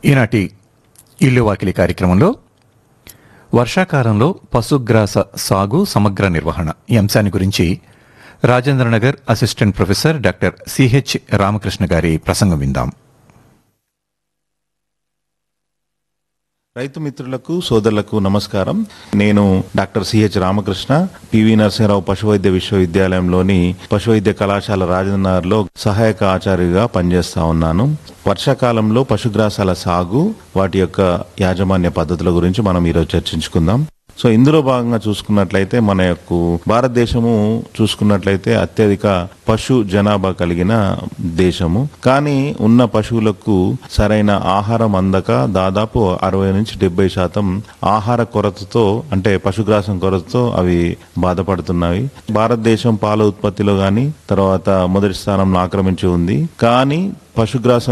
ఈనాటి ఇల్లు వాకిలి కార్యక్రమంలో వర్షాకాలంలో పశుగ్రాస సాగు సమగ్ర నిర్వహణ ఈ అంశాన్ని గురించి Rajendranagar assistant professor doctor C H Ramakrishna గారి ప్రసంగం విందాం రైతు మిత్రులకు సోదరులకు నమస్కారం నేను doctor C H Ramakrishna P V Narasimha Rao పశువైద్య విశ్వవిద్యాలయంలోని పశువైద్య కళాశాల రాజనగర్లో సహాయక ఆచార్యుగా పనిచేస్తా ఉన్నాను వర్షాకాలంలో పశుగ్రాసాల సాగు వాటి యొక్క యాజమాన్య పద్ధతుల గురించి మనం ఈరోజు చర్చించుకుందాం సో ఇందులో భాగంగా చూసుకున్నట్లయితే మన యొక్క భారతదేశము చూసుకున్నట్లయితే అత్యధిక పశు జనాభా కలిగిన దేశము కానీ ఉన్న పశువులకు సరైన ఆహారం అందక దాదాపు అరవై నుంచి డెబ్బై శాతం ఆహార కొరతతో అంటే పశుగ్రాసం కొరతతో అవి బాధపడుతున్నవి భారతదేశం పాల ఉత్పత్తిలో గాని తర్వాత మొదటి స్థానంలో ఆక్రమించి ఉంది కానీ పశుగ్రాసం